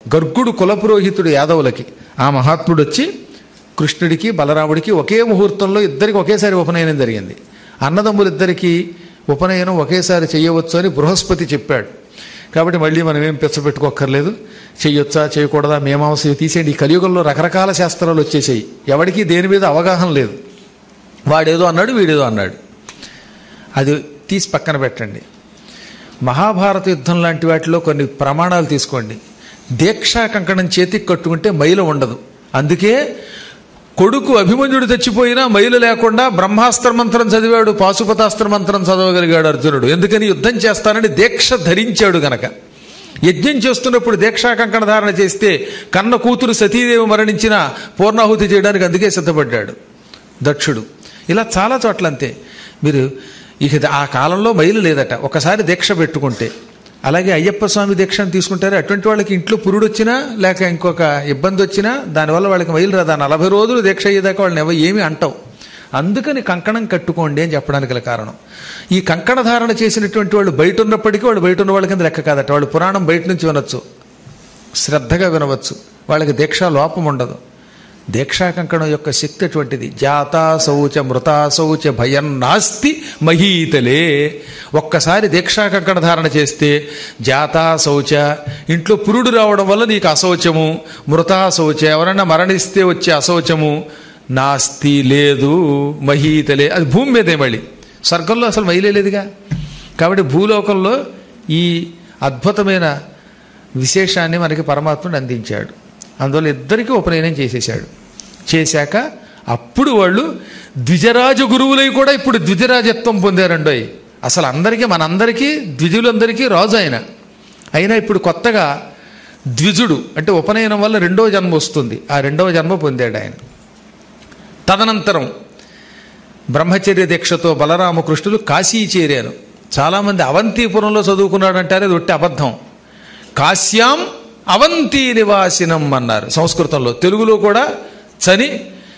గర్గుడు కులపురోహితుడు యాదవులకి ఆ మహాత్ముడు వచ్చి కృష్ణుడికి బలరాముడికి ఒకే ముహూర్తంలో ఇద్దరికి ఒకేసారి ఉపనయనం జరిగింది అన్నదమ్ములిద్దరికీ ఉపనయనం ఒకేసారి చేయవచ్చు అని బృహస్పతి చెప్పాడు కాబట్టి మళ్ళీ మనం ఏం పెచ్చపెట్టుకోక్కర్లేదు చెయ్యొచ్చా చేయకూడదా మేమాంస తీసేయండి ఈ కలియుగంలో రకరకాల శాస్త్రాలు వచ్చేసాయి ఎవడికి దేని మీద అవగాహన లేదు వాడేదో అన్నాడు వీడేదో అన్నాడు అది తీసి పక్కన పెట్టండి మహాభారత యుద్ధం లాంటి వాటిలో కొన్ని ప్రమాణాలు తీసుకోండి దీక్షా కంకణం చేతికి కట్టుకుంటే మైలు ఉండదు అందుకే కొడుకు అభిమన్యుడు తెచ్చిపోయినా మైలు లేకుండా బ్రహ్మాస్త్ర మంత్రం చదివాడు పాశుపతాస్త్ర మంత్రం చదవగలిగాడు అర్జునుడు ఎందుకని యుద్ధం చేస్తానని దీక్ష ధరించాడు గనక యజ్ఞం చేస్తున్నప్పుడు దీక్షా కంకణ ధారణ చేస్తే కన్న కూతురు సతీదేవి మరణించిన పూర్ణాహుతి చేయడానికి అందుకే సిద్ధపడ్డాడు దక్షుడు ఇలా చాలా చోట్ల అంతే మీరు ఇక ఆ కాలంలో మైలు లేదట ఒకసారి దీక్ష పెట్టుకుంటే అలాగే అయ్యప్ప స్వామి దీక్షను తీసుకుంటారు అటువంటి వాళ్ళకి ఇంట్లో పురుడు వచ్చినా లేక ఇంకొక ఇబ్బంది వచ్చినా దానివల్ల వాళ్ళకి మైలు రాదా నలభై రోజులు దీక్ష అయ్యేదాకా వాళ్ళని ఎవ ఏమి అంటావు అందుకని కంకణం కట్టుకోండి అని చెప్పడానికి గల కారణం ఈ కంకణ ధారణ చేసినటువంటి వాళ్ళు బయట ఉన్నప్పటికీ వాళ్ళు బయట ఉన్న వాళ్ళ కింద లెక్క కాదట వాళ్ళు పురాణం బయట నుంచి వినొచ్చు శ్రద్ధగా వినవచ్చు వాళ్ళకి దీక్షా లోపం ఉండదు దీక్షా కంకణం యొక్క శక్తి అటువంటిది జాతా శౌచ మృతా శౌచ భయం నాస్తి మహీతలే ఒక్కసారి దీక్షా కంకణ ధారణ చేస్తే జాతా శౌచ ఇంట్లో పురుడు రావడం వల్ల నీకు అశౌచము మృతా శౌచ ఎవరైనా మరణిస్తే వచ్చే అశౌచము నాస్తి లేదు మహీతలే అది భూమి మీదే మళ్ళీ స్వర్గంలో అసలు మహిళ లేదుగా కాబట్టి భూలోకంలో ఈ అద్భుతమైన విశేషాన్ని మనకి పరమాత్ముడు అందించాడు అందువల్ల ఇద్దరికీ ఉపనయనం చేసేశాడు చేశాక అప్పుడు వాళ్ళు ద్విజరాజ గురువులై కూడా ఇప్పుడు ద్విజరాజత్వం పొందారండోయ్ అసలు అందరికీ మనందరికీ ద్విజులందరికీ రాజు ఆయన అయినా ఇప్పుడు కొత్తగా ద్విజుడు అంటే ఉపనయనం వల్ల రెండవ జన్మ వస్తుంది ఆ రెండవ జన్మ పొందాడు ఆయన తదనంతరం బ్రహ్మచర్య దీక్షతో బలరామకృష్ణులు కాశీ చేరారు చాలామంది అవంతిపురంలో చదువుకున్నాడంటారే అది ఒట్టి అబద్ధం కాశ్యాం అవంతి నివాసినం అన్నారు సంస్కృతంలో తెలుగులో కూడా చని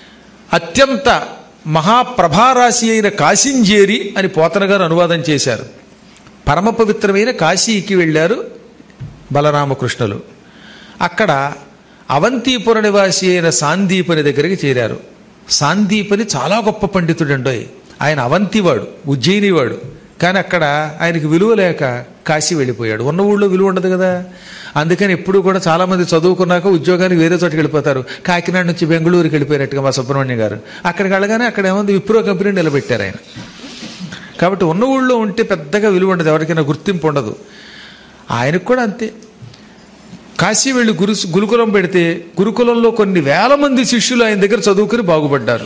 అత్యంత మహాప్రభారాశి అయిన కాశింజేరి అని పోతన గారు అనువాదం చేశారు పరమ పవిత్రమైన కాశీకి వెళ్ళారు బలరామకృష్ణులు అక్కడ అవంతిపుర నివాసి అయిన సాందీపని దగ్గరికి చేరారు సాందీపని చాలా గొప్ప పండితుడండోయ్ ఆయన అవంతివాడు ఉజ్జయినివాడు కానీ అక్కడ ఆయనకి విలువ లేక కాశీ వెళ్ళిపోయాడు ఉన్న ఊళ్ళో విలువ ఉండదు కదా అందుకని ఎప్పుడు కూడా చాలామంది చదువుకున్నాక ఉద్యోగానికి వేరే చోటుకి వెళ్ళిపోతారు కాకినాడ నుంచి బెంగళూరుకి వెళ్ళిపోయినట్టుగా మా సుబ్రహ్మణ్యం గారు అక్కడికి వెళ్ళగానే అక్కడ ఏముంది విప్రో కంపెనీ నిలబెట్టారు ఆయన కాబట్టి ఉన్న ఊళ్ళో ఉంటే పెద్దగా విలువ ఉండదు ఎవరికైనా గుర్తింపు ఉండదు ఆయనకు కూడా అంతే కాశీ వెళ్ళి గురు గురుకులం పెడితే గురుకులంలో కొన్ని వేల మంది శిష్యులు ఆయన దగ్గర చదువుకుని బాగుపడ్డారు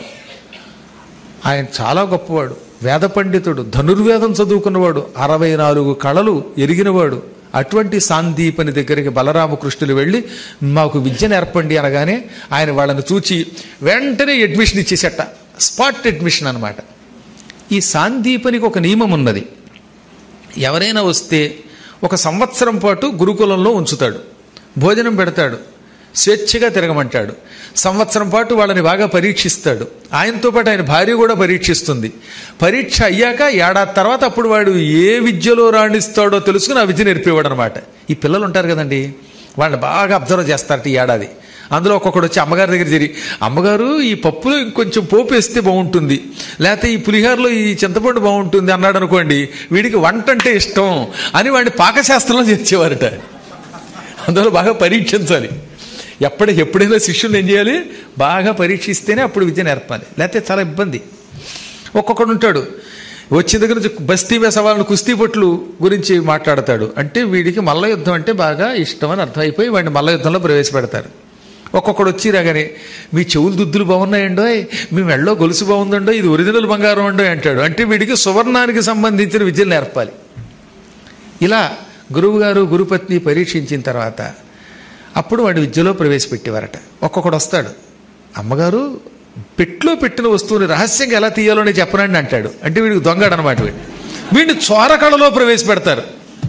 ఆయన చాలా గొప్పవాడు వేద పండితుడు ధనుర్వేదం చదువుకున్నవాడు అరవై నాలుగు కళలు ఎరిగినవాడు అటువంటి సాందీపని దగ్గరికి బలరామకృష్ణులు వెళ్ళి మాకు విద్య నేర్పండి అనగానే ఆయన వాళ్ళని చూచి వెంటనే అడ్మిషన్ ఇచ్చేసట స్పాట్ అడ్మిషన్ అనమాట ఈ సాందీపనికి ఒక నియమం ఉన్నది ఎవరైనా వస్తే ఒక సంవత్సరం పాటు గురుకులంలో ఉంచుతాడు భోజనం పెడతాడు స్వేచ్ఛగా తిరగమంటాడు సంవత్సరం పాటు వాళ్ళని బాగా పరీక్షిస్తాడు ఆయనతో పాటు ఆయన భార్య కూడా పరీక్షిస్తుంది పరీక్ష అయ్యాక ఏడాది తర్వాత అప్పుడు వాడు ఏ విద్యలో రాణిస్తాడో తెలుసుకుని ఆ విద్య నేర్పేవాడు అనమాట ఈ పిల్లలు ఉంటారు కదండి వాళ్ళని బాగా అబ్జర్వ్ చేస్తారట ఈ ఏడాది అందులో ఒక్కొక్కడు వచ్చి అమ్మగారి దగ్గర చేరి అమ్మగారు ఈ పప్పులో ఇంకొంచెం పోపు వేస్తే బాగుంటుంది లేకపోతే ఈ పులిహారలో ఈ చింతపండు బాగుంటుంది అన్నాడు అనుకోండి వీడికి వంట అంటే ఇష్టం అని వాడిని పాకశాస్త్రంలో చేర్చేవారట అందువల్ల బాగా పరీక్షించాలి ఎప్పటి ఎప్పుడైనా శిష్యుని ఏం చేయాలి బాగా పరీక్షిస్తేనే అప్పుడు విద్య నేర్పాలి లేకపోతే చాలా ఇబ్బంది ఒక్కొక్కడు ఉంటాడు వచ్చిన దగ్గర నుంచి బస్తీ వేసవాళ్ళని కుస్తీ పట్లు గురించి మాట్లాడతాడు అంటే వీడికి మల్ల యుద్ధం అంటే బాగా ఇష్టం అని అర్థమైపోయి వాడిని మల్ల యుద్ధంలో ప్రవేశపెడతారు ఒక్కొక్కడు వచ్చి రాగానే మీ చెవులు దుద్దులు బాగున్నాయండో మీ మెళ్ళో గొలుసు బాగుందండో ఇది ఒరిజినల్ బంగారం అండో అంటాడు అంటే వీడికి సువర్ణానికి సంబంధించిన విద్యలు నేర్పాలి ఇలా గురువుగారు గురుపత్ని పరీక్షించిన తర్వాత అప్పుడు వాడి విద్యలో ప్రవేశపెట్టేవారట ఒక్కొక్కడు వస్తాడు అమ్మగారు పెట్లో పెట్టిన వస్తువుని రహస్యంగా ఎలా తీయాలో నేను చెప్పనండి అంటాడు అంటే వీడికి దొంగడు అనమాట వీడు వీడిని చోరకళలో ప్రవేశపెడతారు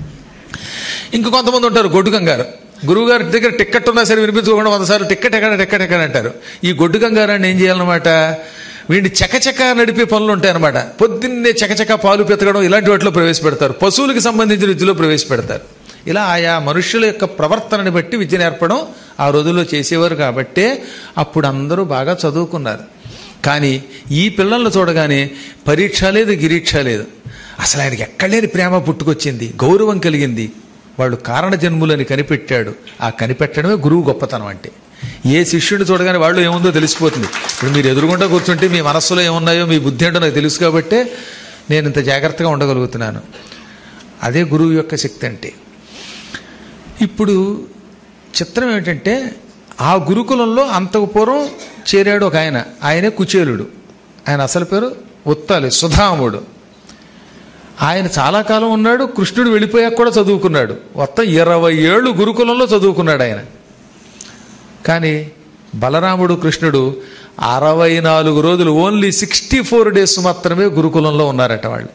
ఇంక కొంతమంది ఉంటారు గొడ్డు కంగారు గురువు గారి దగ్గర టిక్కెట్ ఉన్నా సరే వినిపించుకోకుండా వంద సార్లు టిక్కెట్ ఎక్కడ టిక్కెట్ ఎక్కడ అంటారు ఈ గొడ్డు కంగారాన్ని ఏం చేయాలన్నమాట వీడిని చకచక నడిపే పనులు ఉంటాయన్నమాట పొద్దున్నే చకచక పాలు పెతకడం ఇలాంటి వాటిలో ప్రవేశపెడతారు పశువులకు సంబంధించిన విద్యలో ప్రవేశపెడతారు ఇలా ఆయా మనుష్యుల యొక్క ప్రవర్తనని బట్టి విద్య నేర్పడం ఆ రోజుల్లో చేసేవారు కాబట్టే అప్పుడు అందరూ బాగా చదువుకున్నారు కానీ ఈ పిల్లల్ని చూడగానే పరీక్ష లేదు గిరీక్ష లేదు అసలు ఆయనకి ఎక్కడ లేని ప్రేమ పుట్టుకొచ్చింది గౌరవం కలిగింది వాళ్ళు కారణ జన్ములని కనిపెట్టాడు ఆ కనిపెట్టడమే గురువు గొప్పతనం అంటే ఏ శిష్యుడిని చూడగానే వాళ్ళు ఏముందో తెలిసిపోతుంది ఇప్పుడు మీరు ఎదురుగుండా కూర్చుంటే మీ మనస్సులో ఏమున్నాయో మీ బుద్ధి ఏంటో నాకు తెలుసు కాబట్టే నేను ఇంత జాగ్రత్తగా ఉండగలుగుతున్నాను అదే గురువు యొక్క శక్తి అంటే ఇప్పుడు చిత్రం ఏమిటంటే ఆ గురుకులంలో అంతకు పూర్వం చేరాడు ఒక ఆయన ఆయనే కుచేలుడు ఆయన అసలు పేరు ఉత్తాలి సుధాముడు ఆయన చాలా కాలం ఉన్నాడు కృష్ణుడు వెళ్ళిపోయాక కూడా చదువుకున్నాడు మొత్తం ఇరవై ఏళ్ళు గురుకులంలో చదువుకున్నాడు ఆయన కానీ బలరాముడు కృష్ణుడు అరవై నాలుగు రోజులు ఓన్లీ సిక్స్టీ ఫోర్ డేస్ మాత్రమే గురుకులంలో ఉన్నారట వాళ్ళు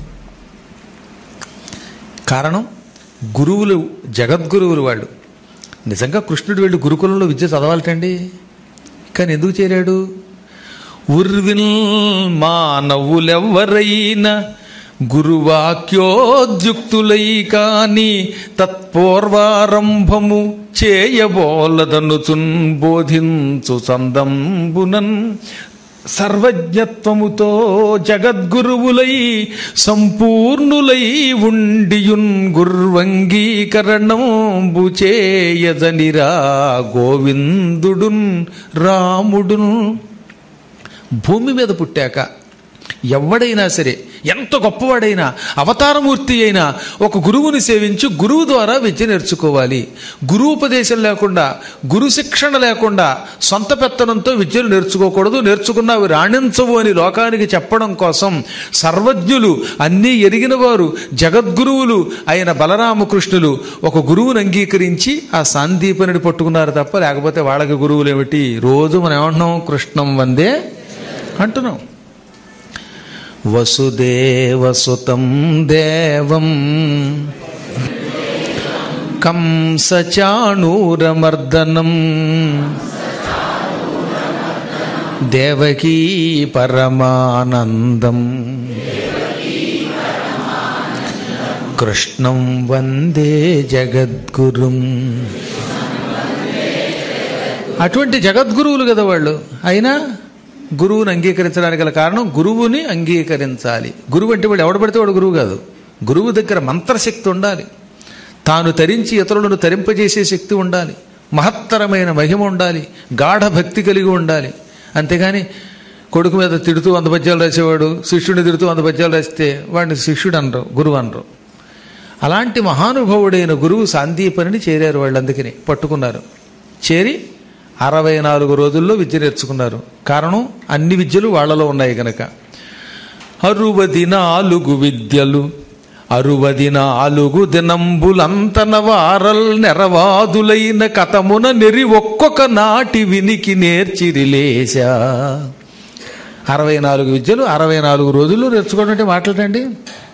కారణం గురువులు జగద్గురువులు వాళ్ళు నిజంగా కృష్ణుడు వెళ్ళి గురుకులంలో విద్య చదవాలటండి కానీ ఎందుకు చేరాడు ఉర్విల్ మానవులెవ్వరైనా గురువాక్యోద్యుక్తులై కాని తత్పూర్వారంభము చేయబోలదనుచున్ బోధించు సందంబునన్ సర్వజ్ఞత్వముతో జగద్గురువులై సంపూర్ణులై ఉండియున్ గుర్వంగీకరణంబు చేయజనిరా గోవిందుడున్ రాముడున్ భూమి మీద పుట్టాక ఎవడైనా సరే ఎంత గొప్పవాడైనా అవతారమూర్తి అయినా ఒక గురువుని సేవించి గురువు ద్వారా విద్య నేర్చుకోవాలి గురువుపదేశం లేకుండా గురు శిక్షణ లేకుండా సొంత పెత్తనంతో విద్యను నేర్చుకోకూడదు నేర్చుకున్న అవి రాణించవు అని లోకానికి చెప్పడం కోసం సర్వజ్ఞులు అన్నీ ఎరిగిన వారు జగద్గురువులు అయిన బలరామకృష్ణులు ఒక గురువుని అంగీకరించి ఆ సాందీపనిని పట్టుకున్నారు తప్ప లేకపోతే వాళ్ళకి గురువులు ఏమిటి రోజు మనం ఏమంటున్నాం కృష్ణం వందే అంటున్నాం వసుదేవసుతం దేవం కంసచాణూరమర్దనం దేవకీ పరమానందం కృష్ణం వందే జగద్గురుం అటువంటి జగద్గురువులు కదా వాళ్ళు అయినా గురువుని అంగీకరించడానికి గల కారణం గురువుని అంగీకరించాలి గురువు అంటే వాడు ఎవడు పడితే వాడు గురువు కాదు గురువు దగ్గర మంత్రశక్తి ఉండాలి తాను తరించి ఇతరులను తరింపజేసే శక్తి ఉండాలి మహత్తరమైన మహిమ ఉండాలి గాఢ భక్తి కలిగి ఉండాలి అంతేగాని కొడుకు మీద తిడుతూ వంద పద్యాలు రాసేవాడు శిష్యుడిని తిడుతూ వంద పద్యాలు రాస్తే వాడిని శిష్యుడు అనరు గురువు అనరు అలాంటి మహానుభావుడైన గురువు సాందీపనిని చేరారు వాళ్ళు అందుకని పట్టుకున్నారు చేరి అరవై నాలుగు రోజుల్లో విద్య నేర్చుకున్నారు కారణం అన్ని విద్యలు వాళ్ళలో ఉన్నాయి కనుక అరువది నాలుగు విద్యలు అరువది నాలుగు దినంబులంతన వారల్ నెరవాదులైన కథమున నెరి ఒక్కొక్క నాటి వినికి నేర్చిరిలేశా అరవై నాలుగు విద్యలు అరవై నాలుగు రోజుల్లో నేర్చుకోవడం అంటే మాట్లాడండి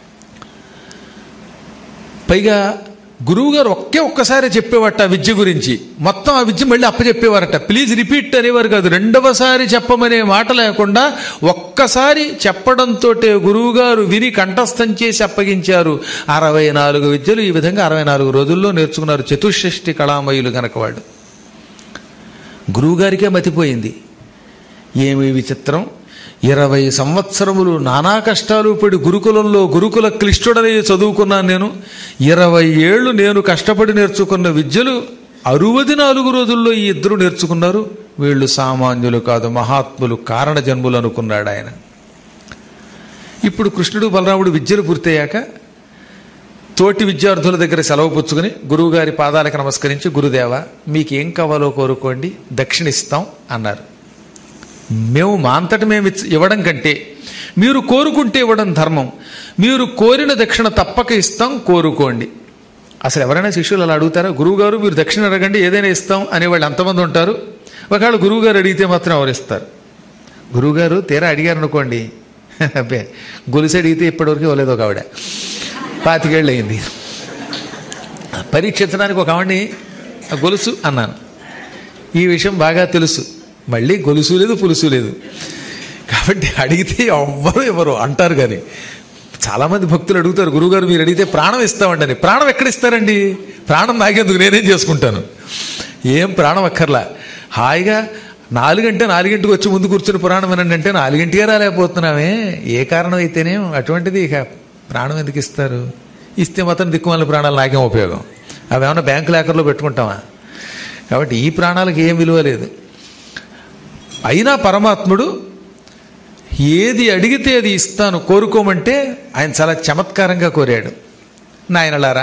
పైగా గురువుగారు ఒకే ఒక్కసారి చెప్పేవారట ఆ విద్య గురించి మొత్తం ఆ విద్య మళ్ళీ అప్పచెప్పేవారట ప్లీజ్ రిపీట్ అనేవారు కాదు రెండవసారి చెప్పమనే మాట లేకుండా ఒక్కసారి చెప్పడంతో గురువుగారు విని కంఠస్థం చేసి అప్పగించారు అరవై నాలుగు విద్యలు ఈ విధంగా అరవై నాలుగు రోజుల్లో నేర్చుకున్నారు చతుషష్ఠి కళామయులు గనక వాళ్ళు గురువుగారికే మతిపోయింది ఏమి విచిత్రం ఇరవై సంవత్సరములు నానా కష్టాలు పడి గురుకులంలో గురుకుల క్లిష్టుడని చదువుకున్నాను నేను ఇరవై ఏళ్ళు నేను కష్టపడి నేర్చుకున్న విద్యలు అరువది నాలుగు రోజుల్లో ఈ ఇద్దరు నేర్చుకున్నారు వీళ్ళు సామాన్యులు కాదు మహాత్ములు కారణ జన్ములు అనుకున్నాడు ఆయన ఇప్పుడు కృష్ణుడు బలరాముడు విద్యలు పూర్తయ్యాక తోటి విద్యార్థుల దగ్గర సెలవు పుచ్చుకుని గురువుగారి పాదాలకు నమస్కరించి గురుదేవ మీకేం కావాలో కోరుకోండి దక్షిణ ఇస్తాం అన్నారు మేము మా అంతట మేము ఇచ్చ- ఇవ్వడం కంటే మీరు కోరుకుంటే ఇవ్వడం ధర్మం మీరు కోరిన దక్షిణ తప్పక ఇస్తాం కోరుకోండి అసలు ఎవరైనా శిష్యులు అలా అడుగుతారా గురువుగారు మీరు దక్షిణ అడగండి ఏదైనా ఇస్తాం అనేవాళ్ళు ఎంతమంది ఉంటారు ఒకవేళ గురువుగారు అడిగితే మాత్రం ఎవరు ఇస్తారు గురువుగారు తీరా అడిగారు అనుకోండి అబ్బే గొలుసు అడిగితే ఇప్పటివరకు ఇవ్వలేదు ఒక ఆవిడ పాతికేళ్ళు అయింది పరీక్షించడానికి ఒక ఆవిడని "ఆ గొలుసు అన్నాను ఈ విషయం బాగా తెలుసు మళ్ళీ గొలుసు లేదు పులుసు లేదు కాబట్టి అడిగితే ఎవ్వరు ఎవరు అంటారు కానీ చాలామంది భక్తులు అడుగుతారు గురుగారు మీరు అడిగితే ప్రాణం ఇస్తామండి అని ప్రాణం ఎక్కడ ఇస్తారండి ప్రాణం నాకేందుకు నేనేం చేసుకుంటాను ఏం ప్రాణం అక్కర్లా హాయిగా నాలుగంటే నాలుగింటికి వచ్చి ముందు కూర్చుని పురాణం వినండి అంటే నాలుగింటికే రాలేకపోతున్నామే ఏ కారణం అయితేనే అటువంటిది ఇక ప్రాణం ఎందుకు ఇస్తారు ఇస్తే మాత్రం దిక్కుమాల ప్రాణాలు నాకేం ఉపయోగం అవి ఏమన్నా బ్యాంకు లేకర్లో పెట్టుకుంటామా కాబట్టి ఈ ప్రాణాలకు ఏం విలువ లేదు అయినా పరమాత్ముడు ఏది అడిగితే అది ఇస్తాను కోరుకోమంటే ఆయన చాలా చమత్కారంగా కోరాడు నాయనలారా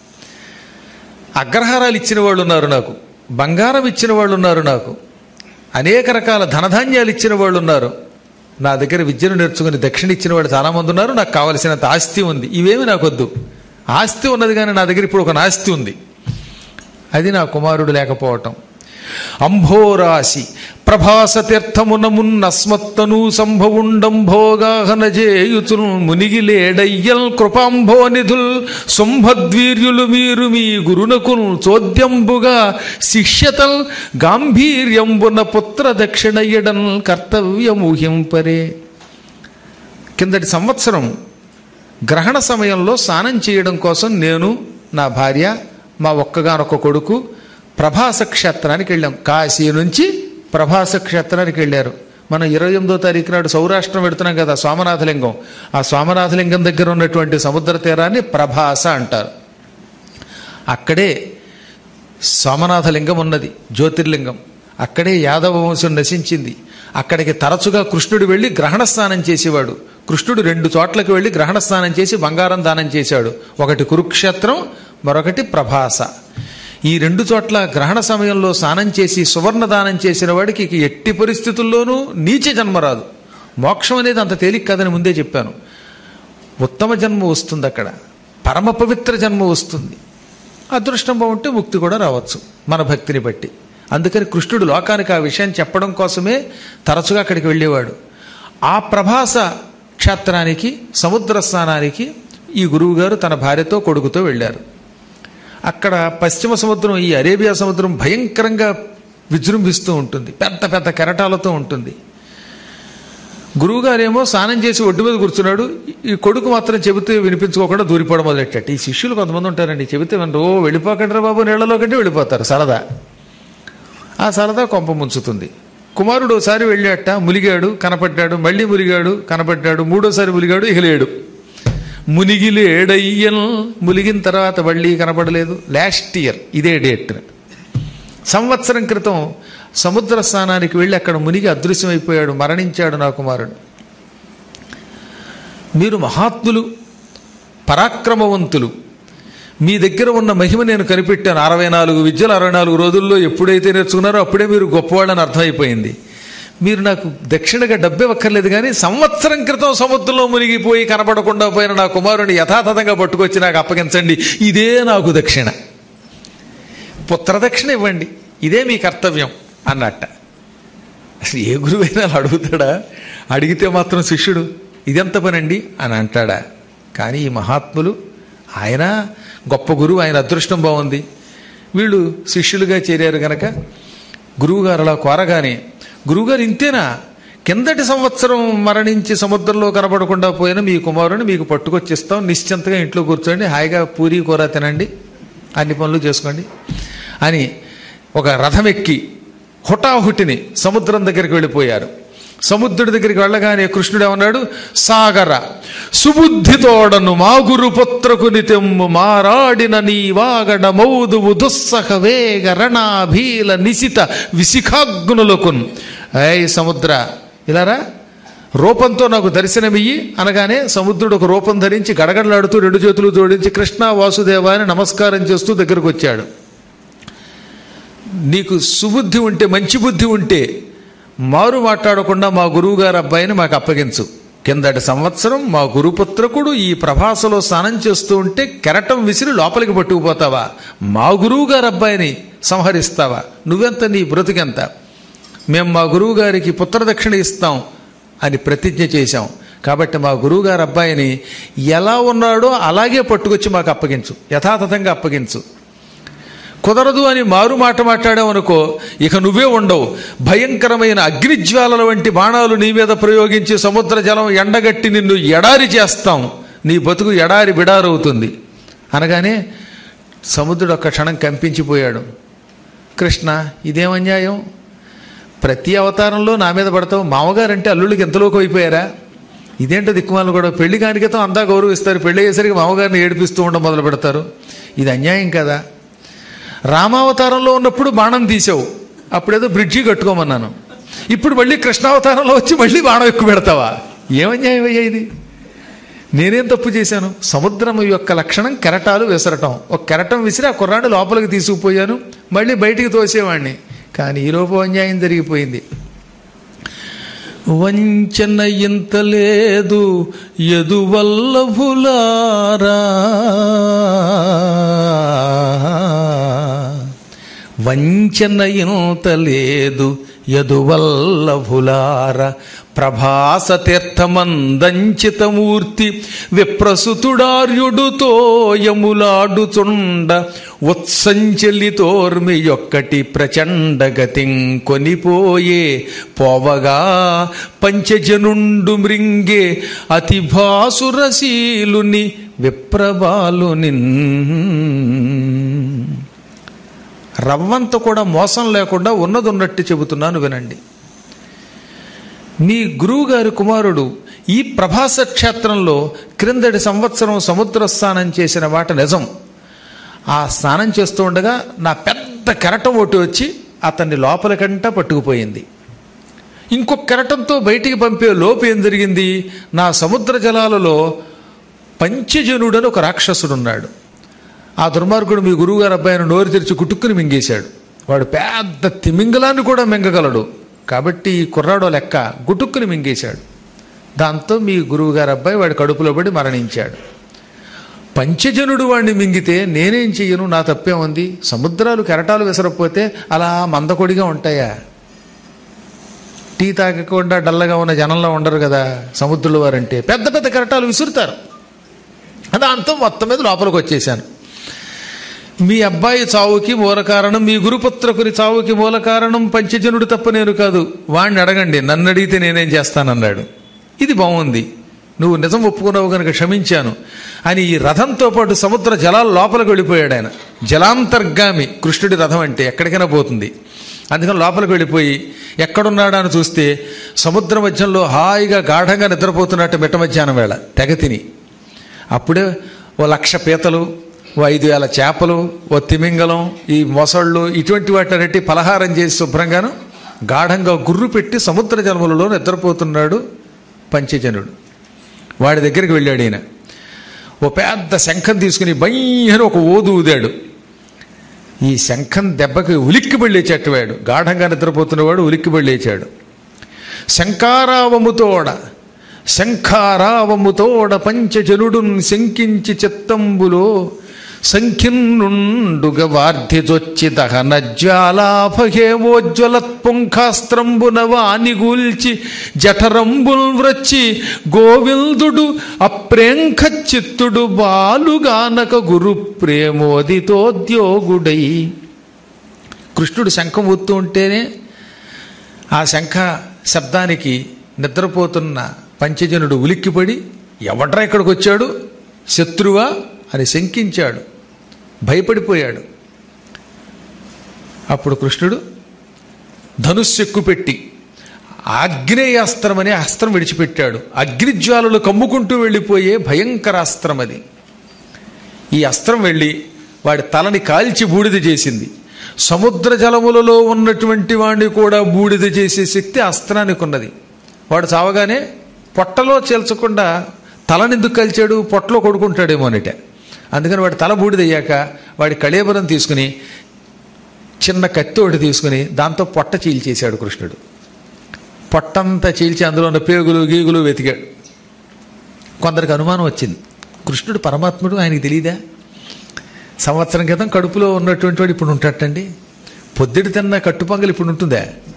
అగ్రహారాలు ఇచ్చిన వాళ్ళు ఉన్నారు నాకు బంగారం ఇచ్చిన వాళ్ళు ఉన్నారు నాకు అనేక రకాల ధనధాన్యాలు ఇచ్చిన వాళ్ళు ఉన్నారు నా దగ్గర విద్యను నేర్చుకుని దక్షిణ ఇచ్చిన వాళ్ళు చాలామంది ఉన్నారు నాకు కావలసినంత ఆస్తి ఉంది ఇవేమి నాకు వద్దు ఆస్తి ఉన్నది కానీ నా దగ్గర ఇప్పుడు ఒక నాస్తి ఉంది అది నా కుమారుడు లేకపోవటం అంభోరాశి ప్రభాస తీర్థమునమున్నస్మత్తను సంభవుండంభోగాహన చేయుచుల్ మునిగిలేడయ్యల్ కృపాంభో నిధుల్ శుంభద్వీర్యులు మీరు మీ గురునకుల్ చోద్యంబుగా శిష్యతల్ గాంభీర్యంబున పుత్ర దక్షిణయ్యడన్ కర్తవ్యమూహింపరే కిందటి సంవత్సరం గ్రహణ సమయంలో స్నానం చేయడం కోసం నేను నా భార్య మా ఒక్కగానొక్క కొడుకు ప్రభాస క్షేత్రానికి వెళ్ళాం కాశీ నుంచి ప్రభాస క్షేత్రానికి వెళ్ళారు మనం ఇరవై ఎనిమిదో తారీఖు నాడు సౌరాష్ట్రం పెడుతున్నాం కదా సోమనాథలింగం ఆ సోమనాథలింగం దగ్గర ఉన్నటువంటి సముద్ర తీరాన్ని ప్రభాస అంటారు అక్కడే సోమనాథలింగం ఉన్నది జ్యోతిర్లింగం అక్కడే యాదవ వంశం నశించింది అక్కడికి తరచుగా కృష్ణుడు వెళ్ళి గ్రహణ స్నానం చేసేవాడు కృష్ణుడు రెండు చోట్లకి వెళ్ళి గ్రహణ స్నానం చేసి బంగారం దానం చేశాడు ఒకటి కురుక్షేత్రం మరొకటి ప్రభాస ఈ రెండు చోట్ల గ్రహణ సమయంలో స్నానం చేసి సువర్ణ దానం చేసిన వాడికి ఇక ఎట్టి పరిస్థితుల్లోనూ నీచ జన్మ రాదు మోక్షం అనేది అంత తేలిక కాదని ముందే చెప్పాను ఉత్తమ జన్మ వస్తుంది అక్కడ పరమ పవిత్ర జన్మ వస్తుంది అదృష్టం బాగుంటే ముక్తి కూడా రావచ్చు మన భక్తిని బట్టి అందుకని కృష్ణుడు లోకానికి ఆ విషయం చెప్పడం కోసమే తరచుగా అక్కడికి వెళ్ళేవాడు ఆ ప్రభాస క్షేత్రానికి సముద్ర స్నానానికి ఈ గురువుగారు తన భార్యతో కొడుకుతో వెళ్ళారు అక్కడ పశ్చిమ సముద్రం ఈ అరేబియా సముద్రం భయంకరంగా విజృంభిస్తూ ఉంటుంది పెద్ద పెద్ద కెరటాలతో ఉంటుంది గురువుగారేమో స్నానం చేసి ఒడ్డు మీద కూర్చున్నాడు ఈ కొడుకు మాత్రం చెబితే వినిపించుకోకుండా దూరిపోవడం మొదలెట్టట ఈ శిష్యులు కొంతమంది ఉంటారండి చెబితే వినరు ఓ వెళ్ళిపోకండి రా బాబు నీళ్లలో కంటే వెళ్ళిపోతారు సరదా ఆ సరదా కొంప ముంచుతుంది కుమారుడు ఒకసారి వెళ్ళాట ములిగాడు కనపడ్డాడు మళ్ళీ ములిగాడు కనపడ్డాడు మూడోసారి ములిగాడు ఇక లేడు మునిగిలేడయ్యన్ ములిగిన తర్వాత మళ్ళీ కనపడలేదు లాస్ట్ ఇయర్ ఇదే డేట్ సంవత్సరం క్రితం సముద్ర స్నానానికి వెళ్ళి అక్కడ మునిగి అదృశ్యమైపోయాడు మరణించాడు నా కుమారుడు మీరు మహాత్ములు పరాక్రమవంతులు మీ దగ్గర ఉన్న మహిమ నేను కనిపెట్టాను అరవై నాలుగు విద్యలు అరవై నాలుగు రోజుల్లో ఎప్పుడైతే నేర్చుకున్నారో అప్పుడే మీరు గొప్పవాళ్ళని అర్థమైపోయింది మీరు నాకు దక్షిణగా డబ్బే ఒక్కర్లేదు కానీ సంవత్సరం క్రితం సముద్రంలో మునిగిపోయి కనపడకుండా పోయిన నా కుమారుని యథాతథంగా పట్టుకొచ్చి నాకు అప్పగించండి ఇదే నాకు దక్షిణ పుత్రదక్షిణ ఇవ్వండి ఇదే మీ కర్తవ్యం అన్నట్ట అసలు ఏ గురువైనా అలా అడుగుతాడా అడిగితే మాత్రం శిష్యుడు ఇదెంత పనండి అని అంటాడా కానీ ఈ మహాత్ములు ఆయన గొప్ప గురువు ఆయన అదృష్టం బాగుంది వీళ్ళు శిష్యులుగా చేరారు గనక గురువుగారు అలా కోరగానే గురువుగారు ఇంతేనా కిందటి సంవత్సరం మరణించి సముద్రంలో కనపడకుండా పోయిన మీ కుమారుని మీకు పట్టుకొచ్చిస్తాం నిశ్చింతగా ఇంట్లో కూర్చోండి హాయిగా పూరి కూర తినండి అన్ని పనులు చేసుకోండి అని ఒక రథం ఎక్కి హుటాహుటిని సముద్రం దగ్గరికి వెళ్ళిపోయారు సముద్రుడి దగ్గరికి వెళ్ళగానే కృష్ణుడు ఏమన్నాడు సాగర సుబుద్ధితోడను మా గురు పుత్రకు నితెమ్ము మారాడిన నీ వాగడ మౌదువు దుస్సహ వేగ రణాభీల నిశిత విశిఖాగ్నులకున్ ఏయ్ సముద్ర ఇలారా రూపంతో నాకు దర్శనమియ్యి అనగానే సముద్రుడు ఒక రూపం ధరించి గడగడలాడుతూ రెండు చేతులు జోడించి కృష్ణ వాసుదేవ అని నమస్కారం చేస్తూ దగ్గరకు వచ్చాడు నీకు సుబుద్ధి ఉంటే మంచి బుద్ధి ఉంటే మారు మాట్లాడకుండా మా గురువుగారు అబ్బాయిని మాకు అప్పగించు కిందటి సంవత్సరం మా గురుపుత్రకుడు ఈ ప్రభాసలో స్నానం చేస్తూ ఉంటే కెరటం విసిరి లోపలికి పట్టుకుపోతావా మా గురువుగారు అబ్బాయిని సంహరిస్తావా నువ్వెంత నీ బ్రతుకెంత మేము మా గురువుగారికి పుత్రదక్షిణ ఇస్తాం అని ప్రతిజ్ఞ చేశాం కాబట్టి మా గురువుగారు అబ్బాయిని ఎలా ఉన్నాడో అలాగే పట్టుకొచ్చి మాకు అప్పగించు యథాతథంగా అప్పగించు కుదరదు అని మారు మాట మాట్లాడావనుకో ఇక నువ్వే ఉండవు భయంకరమైన అగ్నిజ్వాలల వంటి బాణాలు నీ మీద ప్రయోగించి సముద్ర జలం ఎండగట్టి నిన్ను ఎడారి చేస్తాం నీ బతుకు ఎడారి బిడారవుతుంది అనగానే సముద్రుడు ఒక్క క్షణం కంపించిపోయాడు కృష్ణ ఇదేం అన్యాయం ప్రతి అవతారంలో నా మీద పడతావు మామగారంటే అల్లుళ్ళకి ఎంతలోకి అయిపోయారా ఇదేంటో దిక్కుమాలను కూడా పెళ్లి కానికతో అంతా గౌరవిస్తారు పెళ్లి అయ్యేసరికి మామగారిని ఏడిపిస్తూ ఉండడం మొదలు పెడతారు ఇది అన్యాయం కదా రామావతారంలో ఉన్నప్పుడు బాణం తీసావు అప్పుడేదో బ్రిడ్జి కట్టుకోమన్నాను ఇప్పుడు మళ్ళీ కృష్ణావతారంలో వచ్చి మళ్ళీ బాణం ఎక్కువ పెడతావా ఏమన్యాయం అయ్యా ఇది నేనేం తప్పు చేశాను సముద్రం యొక్క లక్షణం కెరటాలు విసరటం ఒక కెరటం విసిరి ఆ కుర్రాడు లోపలికి తీసుకుపోయాను మళ్ళీ బయటికి తోసేవాడిని కానీ ఈ లోపు అన్యాయం జరిగిపోయింది వంచన ఇంత లేదు ఎదువల్లభులారా వంచన ఇంత లేదు యదువల్లభులార ప్రభాస తీర్థమందంచితమూర్తి విప్రసుతుడార్యుడుతో యములాడుచుండ ఉత్సంచలితోర్మి యొక్కటి ప్రచండగతిం కొనిపోయే పోవగా పంచజనుండు మృంగే అతి భాసురశీలుని విప్రబాలునిన్ రవ్వంత కూడా మోసం లేకుండా ఉన్నది ఉన్నట్టు చెబుతున్నాను వినండి మీ గురువుగారి కుమారుడు ఈ ప్రభాస క్షేత్రంలో క్రిందటి సంవత్సరం సముద్ర స్నానం చేసిన మాట నిజం ఆ స్నానం చేస్తూ ఉండగా నా పెద్ద కెరటం ఒకటి వచ్చి అతన్ని లోపలికంట పట్టుకుపోయింది ఇంకొక కెరటంతో బయటికి పంపే లోపు ఏం జరిగింది నా సముద్ర జలాలలో పంచజనుడని ఒక రాక్షసుడున్నాడు ఆ దుర్మార్గుడు మీ గురువుగారు అబ్బాయిని నోరు తెరిచి కుట్టుక్కుని మింగేశాడు వాడు పెద్ద తిమింగలాన్ని కూడా మింగగలడు కాబట్టి ఈ కుర్రాడో లెక్క గుటుక్కుని మింగేశాడు దాంతో మీ గురువుగారు అబ్బాయి వాడి కడుపులో పడి మరణించాడు పంచజనుడు వాడిని మింగితే నేనేం చెయ్యను నా తప్పే ఉంది సముద్రాలు కెరటాలు విసరకపోతే అలా మందకొడిగా ఉంటాయా టీ తాగకుండా డల్లగా ఉన్న జనంలో ఉండరు కదా సముద్రుల వారంటే పెద్ద పెద్ద కెరటాలు విసురుతారు దాంతో మొత్తం మీద లోపలికి వచ్చేసాను మీ అబ్బాయి చావుకి మూల కారణం మీ గురుపుత్రకుని చావుకి మూల కారణం పంచజనుడు తప్ప నేను కాదు వాణ్ణి అడగండి నన్ను అడిగితే నేనేం చేస్తానన్నాడు ఇది బాగుంది నువ్వు నిజం ఒప్పుకున్నావు కనుక క్షమించాను అని ఈ రథంతో పాటు సముద్ర జలాల లోపలికి వెళ్ళిపోయాడు ఆయన జలాంతర్గామి కృష్ణుడి రథం అంటే ఎక్కడికైనా పోతుంది అందుకని లోపలికి వెళ్ళిపోయి ఎక్కడున్నాడా అని చూస్తే సముద్ర మధ్యంలో హాయిగా గాఢంగా నిద్రపోతున్నట్టు మిట్ట మధ్యాహ్నం వేళ తెగ తిని అప్పుడే ఓ లక్ష పీతలు ఓ ఐదు వేల చేపలు ఓ తిమింగలం ఈ మొసళ్ళు ఇటువంటి వాటినట్టి పలహారం చేసి శుభ్రంగాను గాఢంగా గుర్రు పెట్టి సముద్ర జలములలో నిద్రపోతున్నాడు పంచజనుడు వాడి దగ్గరికి వెళ్ళాడు ఈయన ఓ పెద్ద శంఖం తీసుకుని బయ్యని ఒక ఓదు ఊదాడు ఈ శంఖం దెబ్బకి ఉలిక్కి లేచాడు వాడు గాఢంగా నిద్రపోతున్నవాడు ఉలిక్కి లేచాడు శంకారావముతోడ శంఖారావముతోడ పంచజనుడున్ శంకించి చిత్తంబులో సంఖ్యన్నుండుగ వార్ధిజొచ్చి దహన జ్వాలాభహేమోజ్వలత్పుంఖాస్త్రంబున వానిగూల్చి జఠరంబుల్ వ్రచ్చి గోవిందుడు అప్రేంఖ చిత్తుడు బాలుగానక గురు ప్రేమోదితోద్యోగుడై కృష్ణుడు శంఖం ఊత్తూ ఉంటేనే ఆ శంఖ శబ్దానికి నిద్రపోతున్న పంచజనుడు ఉలిక్కిపడి ఎవడ్రా ఇక్కడికి వచ్చాడు శత్రువా అని శంకించాడు భయపడిపోయాడు అప్పుడు కృష్ణుడు ధనుస్సెక్కు పెట్టి ఆగ్నేయాస్త్రం అనే అస్త్రం విడిచిపెట్టాడు అగ్నిజ్వాలలు కమ్ముకుంటూ వెళ్ళిపోయే భయంకరాస్త్రం అది ఈ అస్త్రం వెళ్ళి వాడి తలని కాల్చి బూడిద చేసింది సముద్ర జలములలో ఉన్నటువంటి వాడిని కూడా బూడిద చేసే శక్తి అస్త్రానికి ఉన్నది వాడు చావగానే పొట్టలో చేల్చకుండా తలనెందుకు కలిచాడు పొట్టలో కొడుకుంటాడేమో అనిట అందుకని వాడి తల బూడిదయ్యాక వాడి కళేబరం తీసుకుని చిన్న కత్తి ఒకటి తీసుకుని దాంతో పొట్ట చీల్చేశాడు కృష్ణుడు పొట్టంతా చీల్చి అందులో ఉన్న పేగులు గీగులు వెతికాడు కొందరికి అనుమానం వచ్చింది కృష్ణుడు పరమాత్ముడు ఆయనకి తెలియదా సంవత్సరం క్రితం కడుపులో ఉన్నటువంటి వాడు ఇప్పుడు ఉంటాటండి పొద్దుటి తిన్న కట్టుపొంగలు ఇప్పుడు ఉంటుందా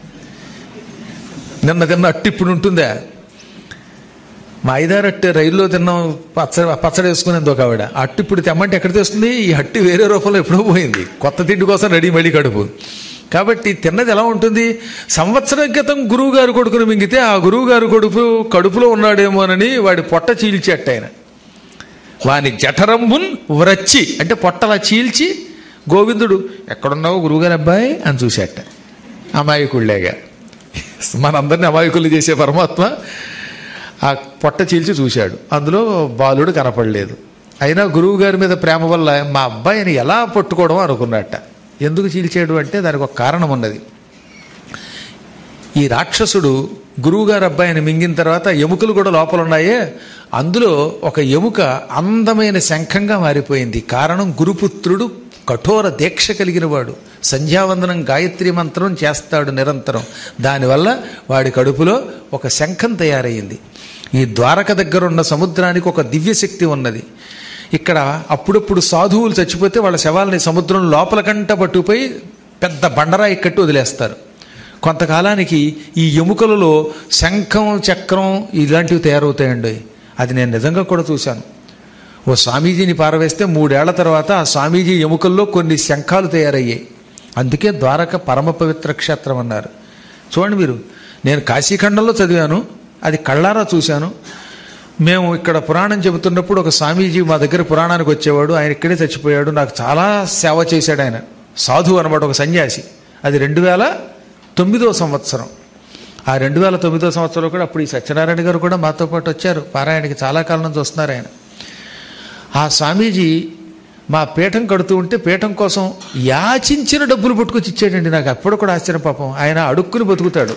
నిన్న తిన్న అట్టు ఇప్పుడు ఉంటుందా మా ఐదారు అట్టు రైల్లో తిన్నాం పచ్చడి పచ్చడి వేసుకునేది ఒక ఆవిడ ఆ అట్టు ఇప్పుడు తెమ్మంటే ఎక్కడ తెస్తుంది ఈ అట్టు వేరే రూపంలో ఎప్పుడో పోయింది కొత్త తిండి కోసం రెడీ మళ్ళీ కడుపు కాబట్టి తిన్నది ఎలా ఉంటుంది సంవత్సరం క్రితం గురువు గారు కొడుకును మింగితే ఆ గురువు గారు కొడుకు కడుపులో ఉన్నాడేమోనని వాడి పొట్ట చీల్చేట ఆయన వాని జఠరంబున్ వ్రచ్చి అంటే పొట్టలా చీల్చి గోవిందుడు ఎక్కడున్నావు గురువుగారు అబ్బాయి అని చూశాట అమాయకుళ్ళేగా మనందరినీ అమాయకులు చేసే పరమాత్మ ఆ పొట్ట చీల్చి చూశాడు అందులో బాలుడు కనపడలేదు అయినా గురువు గారి మీద ప్రేమ వల్ల మా అబ్బాయిని ఎలా పట్టుకోవడం అనుకున్నట్ట ఎందుకు చీల్చాడు అంటే దానికి ఒక కారణం ఉన్నది ఈ రాక్షసుడు గురువుగారు అబ్బాయిని మింగిన తర్వాత ఎముకలు కూడా లోపల ఉన్నాయే అందులో ఒక ఎముక అందమైన శంఖంగా మారిపోయింది కారణం గురుపుత్రుడు కఠోర దీక్ష కలిగిన వాడు సంధ్యావందనం గాయత్రి మంత్రం చేస్తాడు నిరంతరం దానివల్ల వాడి కడుపులో ఒక శంఖం తయారయ్యింది ఈ ద్వారక దగ్గర ఉన్న సముద్రానికి ఒక దివ్యశక్తి ఉన్నది ఇక్కడ అప్పుడప్పుడు సాధువులు చచ్చిపోతే వాళ్ళ శవాలని సముద్రం లోపల కంట పట్టుకుపోయి పెద్ద బండరాయి కట్టి వదిలేస్తారు కొంతకాలానికి ఈ ఎముకలలో శంఖం చక్రం ఇలాంటివి తయారవుతాయండి అది నేను నిజంగా కూడా చూశాను ఓ స్వామీజీని పారవేస్తే మూడేళ్ల తర్వాత ఆ స్వామీజీ ఎముకల్లో కొన్ని శంఖాలు తయారయ్యాయి అందుకే ద్వారక పరమ పవిత్ర క్షేత్రం అన్నారు చూడండి మీరు నేను కాశీఖండంలో చదివాను అది కళ్ళారా చూశాను మేము ఇక్కడ పురాణం చెబుతున్నప్పుడు ఒక స్వామీజీ మా దగ్గర పురాణానికి వచ్చేవాడు ఆయన ఇక్కడే చచ్చిపోయాడు నాకు చాలా సేవ చేశాడు ఆయన సాధువు అనమాట ఒక సన్యాసి అది రెండు వేల తొమ్మిదో సంవత్సరం ఆ రెండు వేల తొమ్మిదో సంవత్సరంలో కూడా అప్పుడు ఈ సత్యనారాయణ గారు కూడా మాతో పాటు వచ్చారు పారాయణకి చాలా కాలం నుంచి వస్తున్నారు ఆయన ఆ స్వామీజీ మా పీఠం కడుతూ ఉంటే పీఠం కోసం యాచించిన డబ్బులు పట్టుకొచ్చి ఇచ్చాడండి నాకు అప్పుడు కూడా ఆశ్చర్యం పాపం ఆయన అడుక్కుని బతుకుతాడు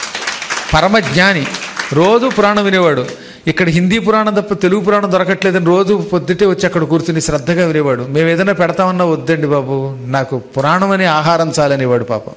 పరమజ్ఞాని రోజు పురాణం వినేవాడు ఇక్కడ హిందీ పురాణం తప్ప తెలుగు పురాణం దొరకట్లేదని రోజు పొద్దుటే వచ్చి అక్కడ కూర్చుని శ్రద్ధగా వినేవాడు మేము ఏదైనా పెడతామన్నా వద్దండి బాబు నాకు పురాణం అనే ఆహారం చాలనేవాడు పాపం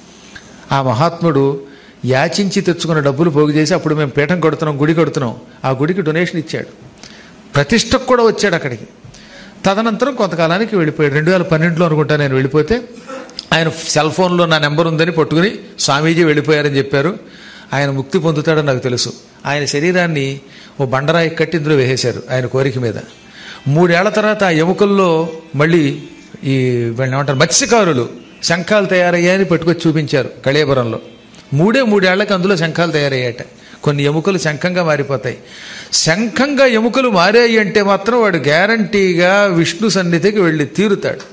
ఆ మహాత్ముడు యాచించి తెచ్చుకున్న డబ్బులు పోగు చేసి అప్పుడు మేము పీఠం కడుతున్నాం గుడి కడుతున్నాం ఆ గుడికి డొనేషన్ ఇచ్చాడు ప్రతిష్టకు కూడా వచ్చాడు అక్కడికి తదనంతరం కొంతకాలానికి వెళ్ళిపోయాడు రెండు వేల పన్నెండులో అనుకుంటా నేను వెళ్ళిపోతే ఆయన సెల్ ఫోన్లో నా నెంబర్ ఉందని పట్టుకుని స్వామీజీ వెళ్ళిపోయారని చెప్పారు ఆయన ముక్తి పొందుతాడని నాకు తెలుసు ఆయన శరీరాన్ని ఓ బండరాయి కట్టి ఇందులో వేసేశారు ఆయన కోరిక మీద మూడేళ్ల తర్వాత ఆ ఎముకల్లో మళ్ళీ ఈ వీళ్ళని ఏమంటారు మత్స్యకారులు శంఖాలు తయారయ్యాయని పెట్టుకొచ్చి చూపించారు కళేబరంలో మూడే మూడేళ్లకు అందులో శంఖాలు తయారయ్యాట కొన్ని ఎముకలు శంఖంగా మారిపోతాయి శంఖంగా ఎముకలు మారాయి అంటే మాత్రం వాడు గ్యారంటీగా విష్ణు సన్నిధికి వెళ్ళి తీరుతాడు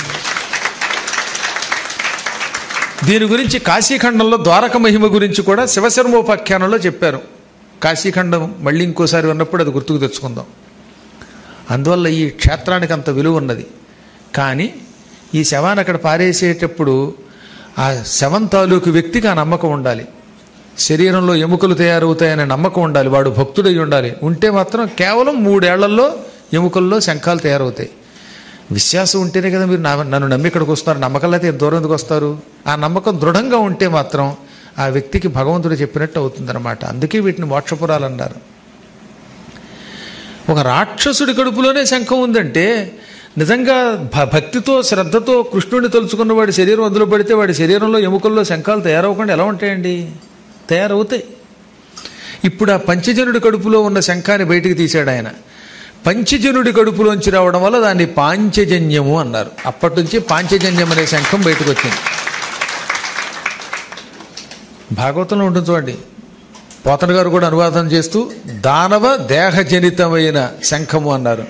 దీని గురించి కాశీఖండంలో ద్వారక మహిమ గురించి కూడా శివశర్మోపాఖ్యానంలో చెప్పారు కాశీఖండం మళ్ళీ ఇంకోసారి ఉన్నప్పుడు అది గుర్తుకు తెచ్చుకుందాం అందువల్ల ఈ క్షేత్రానికి అంత విలువ ఉన్నది కానీ ఈ శవాన్ని అక్కడ పారేసేటప్పుడు ఆ శవం తాలూకు వ్యక్తికి ఆ నమ్మకం ఉండాలి శరీరంలో ఎముకలు తయారవుతాయనే నమ్మకం ఉండాలి వాడు భక్తుడై ఉండాలి ఉంటే మాత్రం కేవలం మూడేళ్లలో ఎముకల్లో శంఖాలు తయారవుతాయి విశ్వాసం ఉంటేనే కదా మీరు నా- నన్ను నమ్మి ఇక్కడికి వస్తున్నారు నమ్మకం అయితే ఎంత దూరం ఎందుకు వస్తారు ఆ నమ్మకం దృఢంగా ఉంటే మాత్రం ఆ వ్యక్తికి భగవంతుడు చెప్పినట్టు అవుతుందన్నమాట అందుకే వీటిని మోక్షపురాలు అన్నారు ఒక రాక్షసుడి కడుపులోనే శంఖం ఉందంటే నిజంగా భ- భక్తితో శ్రద్ధతో కృష్ణుడిని తలుచుకున్న వాడి శరీరం అందులో పడితే వాడి శరీరంలో ఎముకల్లో శంఖాలు తయారవకుండా ఎలా ఉంటాయండి తయారవుతాయి ఇప్పుడు ఆ పంచజనుడి కడుపులో ఉన్న శంఖాన్ని బయటికి తీశాడు ఆయన పంచజనుడి కడుపులోంచి రావడం వల్ల దాన్ని పాంచజన్యము అన్నారు అప్పటి నుంచి పాంచజన్యం అనే శంఖం బయటకు వచ్చింది భాగవతంలో ఉంటుంది చూడండి పోతన గారు కూడా అనువాదం చేస్తూ దానవ దేహజనితమైన శంఖము అన్నారు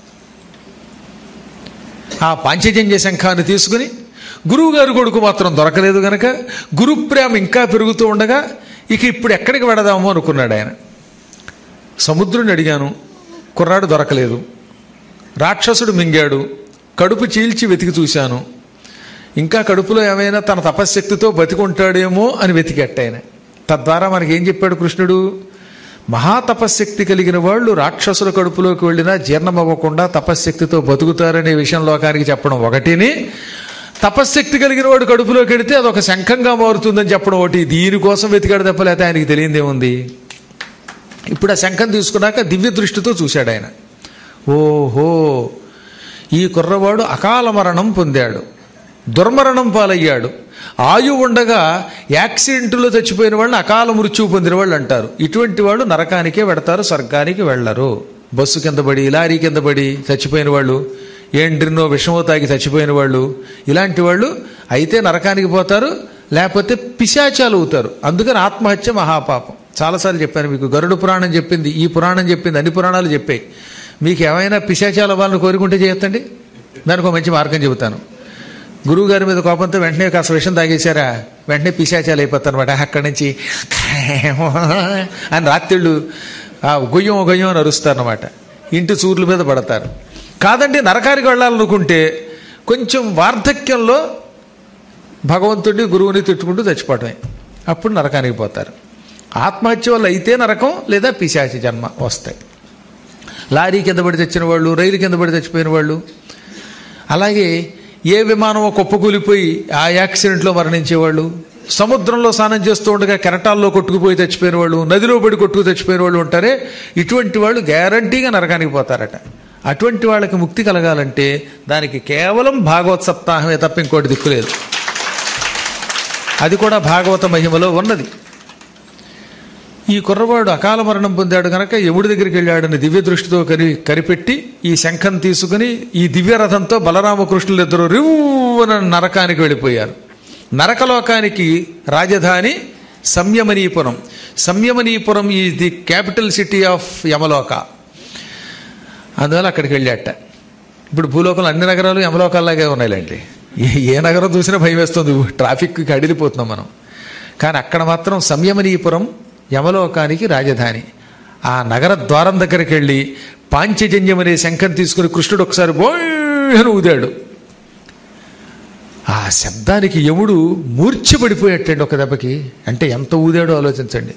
ఆ పాంచజన్య శంఖాన్ని తీసుకుని గురువుగారి కొడుకు మాత్రం దొరకలేదు గనక గురుప్రేమ ఇంకా పెరుగుతూ ఉండగా ఇక ఇప్పుడు ఎక్కడికి వెడదాము అనుకున్నాడు ఆయన సముద్రుని అడిగాను కుర్రాడు దొరకలేదు రాక్షసుడు మింగాడు కడుపు చీల్చి వెతికి చూశాను ఇంకా కడుపులో ఏమైనా తన తపశ్శక్తితో బతికుంటాడేమో అని వెతికెట్ట ఆయన తద్వారా మనకి ఏం చెప్పాడు కృష్ణుడు మహాతపశ్శక్తి కలిగిన వాళ్ళు రాక్షసుల కడుపులోకి వెళ్ళినా జీర్ణమవ్వకుండా తపశ్శక్తితో బతుకుతారనే విషయం లోకానికి చెప్పడం ఒకటిని తపశ్శక్తి కలిగిన వాడు కడుపులోకి వెడితే అదొక శంఖంగా మారుతుందని చెప్పడం ఒకటి దీనికోసం వెతికాడు తప్ప లేకపోతే ఆయనకి తెలియదేముంది ఇప్పుడు ఆ శంఖం తీసుకున్నాక దివ్య దృష్టితో చూశాడు ఆయన ఓహో ఈ కుర్రవాడు అకాల మరణం పొందాడు దుర్మరణం పాలయ్యాడు ఆయు ఉండగా యాక్సిడెంట్లో చచ్చిపోయిన వాళ్ళని అకాల మృత్యువు పొందిన వాళ్ళు అంటారు ఇటువంటి వాళ్ళు నరకానికే వెడతారు స్వర్గానికి వెళ్ళరు బస్సు కింద పడి లారీ కింద పడి చచ్చిపోయిన వాళ్ళు ఏండ్రినో విషమో తాగి చచ్చిపోయిన వాళ్ళు ఇలాంటి వాళ్ళు అయితే నరకానికి పోతారు లేకపోతే పిశాచాలు అవుతారు అందుకని ఆత్మహత్య మహాపాపం చాలాసార్లు చెప్పాను మీకు గరుడ పురాణం చెప్పింది ఈ పురాణం చెప్పింది అన్ని పురాణాలు చెప్పాయి మీకు ఏమైనా పిశాచాల వాళ్ళని కోరుకుంటే చేయొద్దండి దానికి ఒక మంచి మార్గం చెబుతాను గురువు గారి మీద కోపంతో వెంటనే కాస్త విషయం తాగేశారా వెంటనే పిశాచాలు అయిపోతారు అనమాట అక్కడి నుంచి అని రాత్రిళ్ళు ఆ గొయ్యం గొయ్యం అని అరుస్తారనమాట ఇంటి చూర్ల మీద పడతారు కాదండి నరకానికి వెళ్ళాలనుకుంటే కొంచెం వార్ధక్యంలో భగవంతుడిని గురువుని తిట్టుకుంటూ చచ్చిపోవటమే అప్పుడు నరకానికి పోతారు ఆత్మహత్య వల్ల అయితే నరకం లేదా పిశాచి జన్మ వస్తాయి లారీ కింద పడి తెచ్చిన వాళ్ళు రైలు కింద పడి చచ్చిపోయిన వాళ్ళు అలాగే ఏ విమానమో కుప్పకూలిపోయి ఆ యాక్సిడెంట్లో మరణించేవాళ్ళు సముద్రంలో స్నానం చేస్తూ ఉండగా కెరటాల్లో కొట్టుకుపోయి చచ్చిపోయిన వాళ్ళు నదిలో పడి కొట్టుకు చచ్చిపోయిన వాళ్ళు ఉంటారే ఇటువంటి వాళ్ళు గ్యారంటీగా నరకానికి పోతారట అటువంటి వాళ్ళకి ముక్తి కలగాలంటే దానికి కేవలం భాగవత్ సప్తాహమే తప్ప ఇంకోటి దిక్కులేదు అది కూడా భాగవత మహిమలో ఉన్నది ఈ కుర్రవాడు అకాల మరణం పొందాడు కనుక యముడి దగ్గరికి వెళ్ళాడని దివ్య దృష్టితో కరి కరిపెట్టి ఈ శంఖం తీసుకుని ఈ దివ్య రథంతో బలరామకృష్ణులు ఇద్దరు రివ్వున నరకానికి వెళ్ళిపోయారు నరకలోకానికి రాజధాని సంయమనీపురం సంయమనీపురం ఈ the capital city of Yamaloka అందువల్ల అక్కడికి వెళ్ళాట ఇప్పుడు భూలోకంలో అన్ని నగరాలు యమలోకాల్లాగే ఉన్నాయిలేండి ఏ ఏ నగరం చూసినా భయం వేస్తుంది ట్రాఫిక్కి అడిలిపోతున్నాం మనం కానీ అక్కడ మాత్రం సంయమనీపురం యమలోకానికి రాజధాని ఆ నగర ద్వారం దగ్గరికి వెళ్ళి పాంచజన్యం అనే శంఖం తీసుకుని కృష్ణుడు ఒకసారి బోయని ఊదాడు ఆ శబ్దానికి యముడు మూర్ఛపడిపోయేటండి ఒక దెబ్బకి అంటే ఎంత ఊదాడో ఆలోచించండి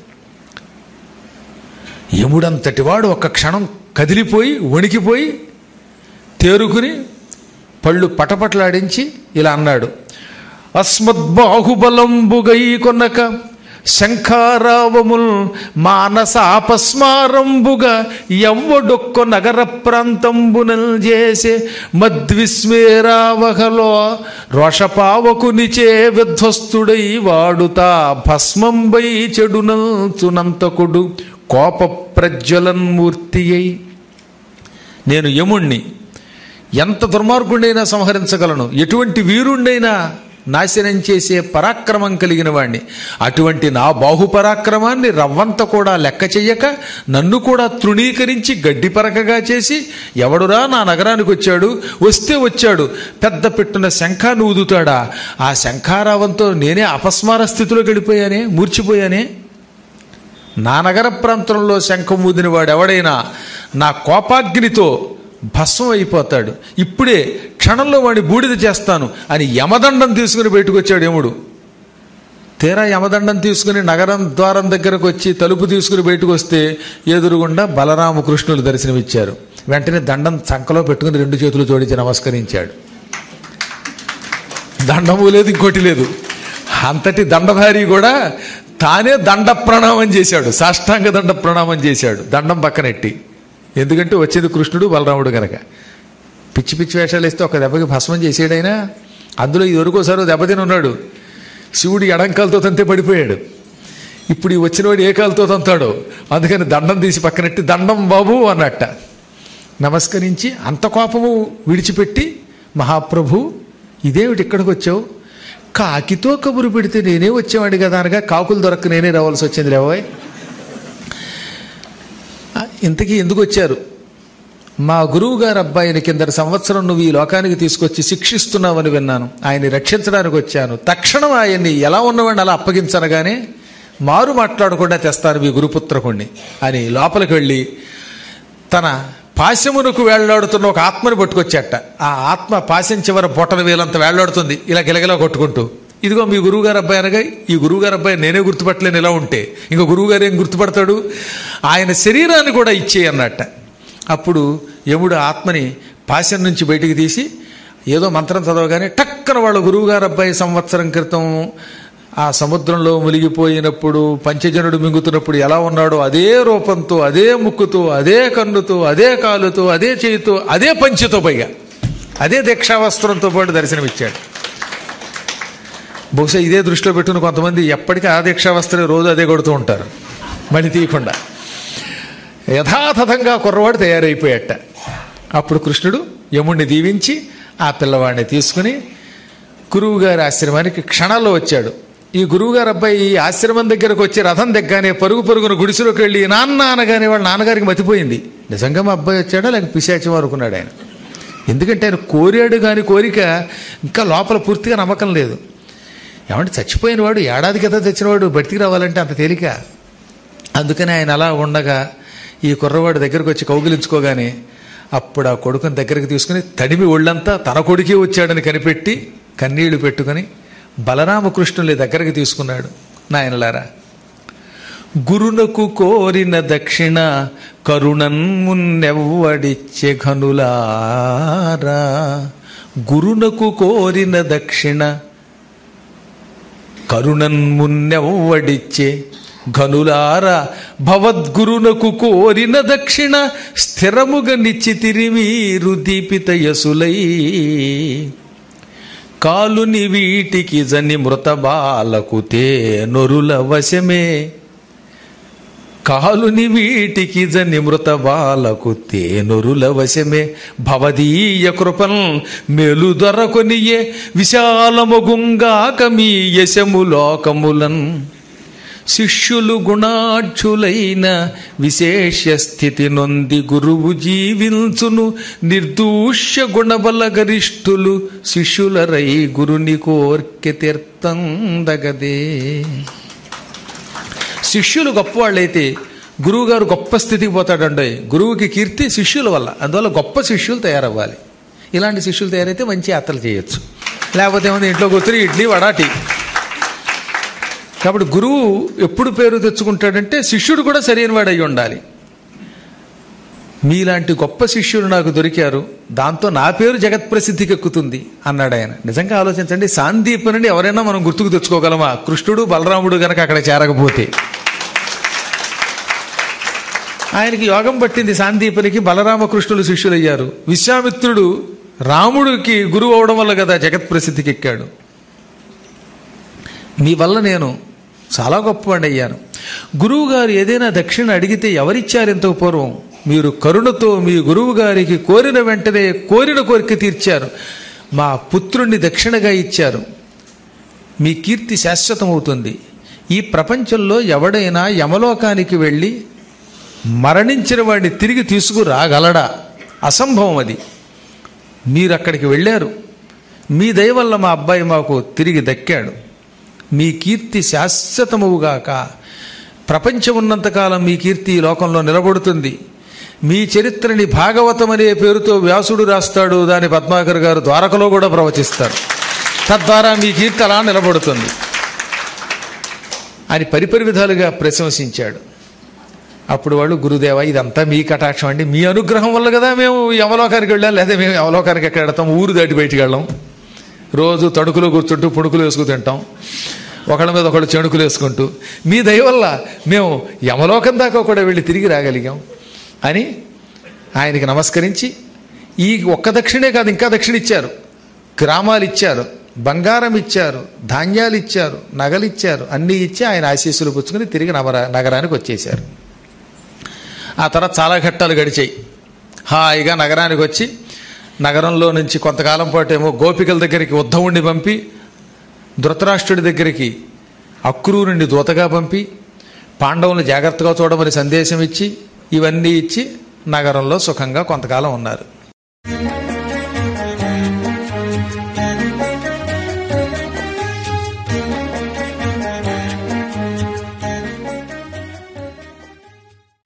యముడంతటి వాడు ఒక్క క్షణం కదిలిపోయి వణికిపోయి తేరుకుని పళ్ళు పటపటలాడించి ఇలా అన్నాడు అస్మద్బాహుబలంబుగై కొనక శంఖారావముల్ మానస అపస్మారంబుగా ఎవ్వడొక్క నగర ప్రాంతంబునల్ చేసే మద్విస్మేరావహలో రోషపావకునిచే విధ్వస్తుడై వాడుతా భస్మంబై చెడునల్ చునంతకుడు కోప ప్రజ్వలన్మూర్తి అయి నేను యముణ్ణి ఎంత దుర్మార్గుండైనా సంహరించగలను ఎటువంటి వీరుండైనా నాశనం చేసే పరాక్రమం కలిగిన వాణ్ణి అటువంటి నా బాహుపరాక్రమాన్ని రవ్వంత కూడా లెక్క చెయ్యక నన్ను కూడా తృణీకరించి గడ్డి పరకగా చేసి ఎవడురా నా నగరానికి వచ్చాడు వస్తే వచ్చాడు పెద్ద పెట్టున శంఖాన్ని ఊదుతాడా ఆ శంఖారావంతో నేనే అపస్మార స్థితిలోకి వెళ్ళిపోయానే మూర్చిపోయానే నా నగర ప్రాంతంలో శంఖం ఊదిన వాడు ఎవడైనా నా కోపాగ్నితో భస్మం అయిపోతాడు ఇప్పుడే క్షణంలో వాడిని బూడిద చేస్తాను అని యమదండం తీసుకుని బయటకు వచ్చాడు యముడు తీరా యమదండం తీసుకుని నగరం ద్వారం దగ్గరకు వచ్చి తలుపు తీసుకుని బయటకు వస్తే ఎదురుగుండా బలరామకృష్ణులు దర్శనమిచ్చారు వెంటనే దండం చంకలో పెట్టుకుని రెండు చేతులు జోడించి నమస్కరించాడు దండము లేదు ఇంకోటి లేదు అంతటి దండధారి కూడా తానే దండ ప్రణామం చేశాడు సాష్టాంగ దండ ప్రణామం చేశాడు దండం పక్కనెట్టి ఎందుకంటే వచ్చేది కృష్ణుడు బలరాముడు గనక పిచ్చి పిచ్చి వేషాలు వేస్తే ఒక దెబ్బకి భస్మం చేసేడైనా అందులో ఇదివరకోసారి దెబ్బతిని ఉన్నాడు శివుడు ఎడంకాలతో తంతే పడిపోయాడు ఇప్పుడు ఈ వచ్చినవాడు ఏ కాలుతో తంతాడో అందుకని దండం తీసి పక్కనెట్టి దండం బాబు అన్నట్ట నమస్కరించి అంత కోపము విడిచిపెట్టి మహాప్రభు ఇదేమిటి ఇక్కడికి వచ్చావు కాకితో కబురు పెడితే నేనే వచ్చేవాడి కదా అనగా కాకులు దొరక్క నేనే రావాల్సి వచ్చింది లేవాయ్ ఇంతకీ ఎందుకు వచ్చారు మా గురువు గారు అబ్బాయిని కిందటి సంవత్సరం నువ్వు ఈ లోకానికి తీసుకొచ్చి శిక్షిస్తున్నావని విన్నాను ఆయన్ని రక్షించడానికి వచ్చాను తక్షణం ఆయన్ని ఎలా ఉన్నవాడిని అలా అప్పగించనగానే మారు మాట్లాడకుండా తెస్తాను మీ గురుపుత్రకుణ్ణి అని లోపలికి వెళ్ళి తన పాశమునకు వేళ్లాడుతున్న ఒక ఆత్మని పట్టుకొచ్చాట ఆ ఆత్మ పాశం చివర బొట్టన వేలంత వేళ్లాడుతుంది ఇలా గిలగిలా కొట్టుకుంటూ ఇదిగో మీ గురువుగారు అబ్బాయి అనగా ఈ గురువుగారు అబ్బాయి నేనే గుర్తుపట్టలేను ఇలా ఉంటే ఇంకా గురువుగారు ఏం గుర్తుపడతాడు ఆయన శరీరాన్ని కూడా ఇచ్చేయి అన్నట్ట అప్పుడు యముడు ఆత్మని పాశం నుంచి బయటికి తీసి ఏదో మంత్రం చదవగానే టక్కన వాళ్ళ గురువుగారు అబ్బాయి సంవత్సరం క్రితం ఆ సముద్రంలో మునిగిపోయినప్పుడు పంచజనుడు మింగుతున్నప్పుడు ఎలా ఉన్నాడో అదే రూపంతో అదే ముక్కుతో అదే కన్నుతో అదే కాలుతో అదే చేయితో అదే పంచితో పైగా అదే దీక్షావస్త్రంతో పాటు దర్శనమిచ్చాడు బహుశా ఇదే దృష్టిలో పెట్టుకుని కొంతమంది ఎప్పటికీ ఆ దీక్షావస్త్రం రోజు అదే కొడుతూ ఉంటారు మళ్ళీ తీయకుండా యథాతథంగా కుర్రవాడు తయారైపోయాట అప్పుడు కృష్ణుడు యముణ్ణి దీవించి ఆ పిల్లవాడిని తీసుకుని గురువు గారి ఆశ్రమానికి క్షణాల్లో వచ్చాడు ఈ గురువుగారు అబ్బాయి ఈ ఆశ్రమం దగ్గరకు వచ్చి రథం దగ్గరనే పరుగు పరుగున గుడిసెలోకి వెళ్ళి నాన్న అనగానే వాళ్ళ నాన్నగారికి మతిపోయింది నిజంగా మా అబ్బాయి వచ్చాడా లేక పిశాచం అనుకున్నాడు ఆయన ఎందుకంటే ఆయన కోరాడు కానీ కోరిక ఇంకా లోపల పూర్తిగా నమ్మకం లేదు ఏమంటే చచ్చిపోయిన వాడు ఏడాది కదా తెచ్చినవాడు బతికి రావాలంటే అంత తేలిక అందుకని ఆయన అలా ఉండగా ఈ కుర్రవాడు దగ్గరకు వచ్చి కౌగిలించుకోగానే అప్పుడు ఆ కొడుకుని దగ్గరికి తీసుకుని తడిమి ఒళ్ళంతా తన కొడుకే వచ్చాడని కనిపెట్టి కన్నీళ్లు పెట్టుకొని బలరామకృష్ణుని దగ్గరికి తీసుకున్నాడు నాయనలారా గురునకు కోరిన దక్షిణ కరుణన్ మున్నెవ్వడిచ్చే ఘనులారా గురునకు కోరిన దక్షిణ కరుణన్ మున్నెవ్వడిచ్చే ఘనులారా భవద్గురునకు కోరిన దక్షిణ స్థిరముగా నిచ్చితిరి మీరు దీపిత యసులై కాలుని వీటికి జని మృత బాలకు తే నొరుల వశమే కాలుని వీటికి జని మృత బాలకు తేనొరుల వశమే భవదీయ కృపన్ మేలు దొరకొనియే విశాలముగుంగాక మీ యశము లోకములన్ శిష్యులు గుణాఢ్యులైన విశేష స్థితి నొంది గురువు జీవించును నిర్దూష్య గుణబల గరిష్ఠులు శిష్యులరై గురుని కోర్కె తీర్థందగదే శిష్యులు గొప్పవాళ్ళైతే గురువుగారు గొప్ప స్థితికి పోతాడండి గురువుకి కీర్తి శిష్యుల వల్ల అందువల్ల గొప్ప శిష్యులు తయారవ్వాలి ఇలాంటి శిష్యులు తయారైతే మంచి యాత్రలు చేయొచ్చు లేకపోతే ఏముంది ఇంట్లో కూర్చుని ఇడ్లీ వడాటి కాబట్టి గురువు ఎప్పుడు పేరు తెచ్చుకుంటాడంటే శిష్యుడు కూడా సరైన వాడు అయి ఉండాలి మీలాంటి గొప్ప శిష్యులు నాకు దొరికారు దాంతో నా పేరు జగత్ ప్రసిద్ధికి ఎక్కుతుంది అన్నాడు ఆయన నిజంగా ఆలోచించండి సాందీప నుండి ఎవరైనా మనం గుర్తుకు తెచ్చుకోగలమా కృష్ణుడు బలరాముడు గనక అక్కడ చేరకపోతే ఆయనకి యోగం పట్టింది సాందీపనికి బలరామకృష్ణులు శిష్యులయ్యారు విశ్వామిత్రుడు రాముడికి గురువు అవడం వల్ల కదా జగత్ ప్రసిద్ధికి ఎక్కాడు మీ వల్ల నేను చాలా గొప్పవాడిని అయ్యాను గురువు గారు ఏదైనా దక్షిణ అడిగితే ఎవరిచ్చారు ఇంతకు పూర్వం మీరు కరుణతో మీ గురువు గారికి కోరిన వెంటనే కోరిన కోరిక తీర్చారు మా పుత్రుణ్ణి దక్షిణగా ఇచ్చారు మీ కీర్తి శాశ్వతమవుతుంది ఈ ప్రపంచంలో ఎవడైనా యమలోకానికి వెళ్ళి మరణించిన వాడిని తిరిగి తీసుకురాగలడా అసంభవం అది మీరు అక్కడికి వెళ్ళారు మీ దయ వల్ల మా అబ్బాయి మాకు తిరిగి దక్కాడు మీ కీర్తి శాశ్వతముగాక ప్రపంచం ఉన్నంతకాలం మీ కీర్తి ఈ లోకంలో నిలబడుతుంది మీ చరిత్రని భాగవతం అనే పేరుతో వ్యాసుడు రాస్తాడు దాని పద్మాకర్ గారు ద్వారకలో కూడా ప్రవచిస్తారు తద్వారా మీ కీర్తి అలా నిలబడుతుంది అని పరిపరి విధాలుగా ప్రశంసించాడు అప్పుడు వాళ్ళు గురుదేవ ఇదంతా మీ కటాక్షం అండి మీ అనుగ్రహం వల్ల కదా మేము యమలోకానికి వెళ్ళాం లేదా మేము యమలోకానికి ఎక్కడ వెళ్తాం ఊరు దాటి బయటికి వెళ్ళాం రోజు తడుకులో కూర్చుంటూ పుణుకులు వేసుకు తింటాం ఒకళ్ళ మీద ఒకళ్ళు చెణుకులు వేసుకుంటూ మీ దయ వల్ల మేము యమలోకం దాకా కూడా వెళ్ళి తిరిగి రాగలిగాం అని ఆయనకి నమస్కరించి ఈ ఒక్క దక్షిణే కాదు ఇంకా దక్షిణ ఇచ్చారు గ్రామాలు ఇచ్చారు బంగారం ఇచ్చారు ధాన్యాలు ఇచ్చారు నగలు ఇచ్చారు అన్నీ ఇచ్చి ఆయన ఆశీస్సులు పుచ్చుకుని తిరిగి నగర నగరానికి వచ్చేశారు ఆ తర్వాత చాలా ఘట్టాలు గడిచాయి హాయిగా నగరానికి వచ్చి నగరంలో నుంచి కొంతకాలం పాటు ఏమో గోపికల దగ్గరికి ఉద్ధవుణ్ణి పంపి ధృతరాష్ట్రుడి దగ్గరికి అక్రూరుణ్ణి దూతగా పంపి పాండవులను జాగ్రత్తగా చూడమని సందేశం ఇచ్చి ఇవన్నీ ఇచ్చి నగరంలో సుఖంగా కొంతకాలం ఉన్నారు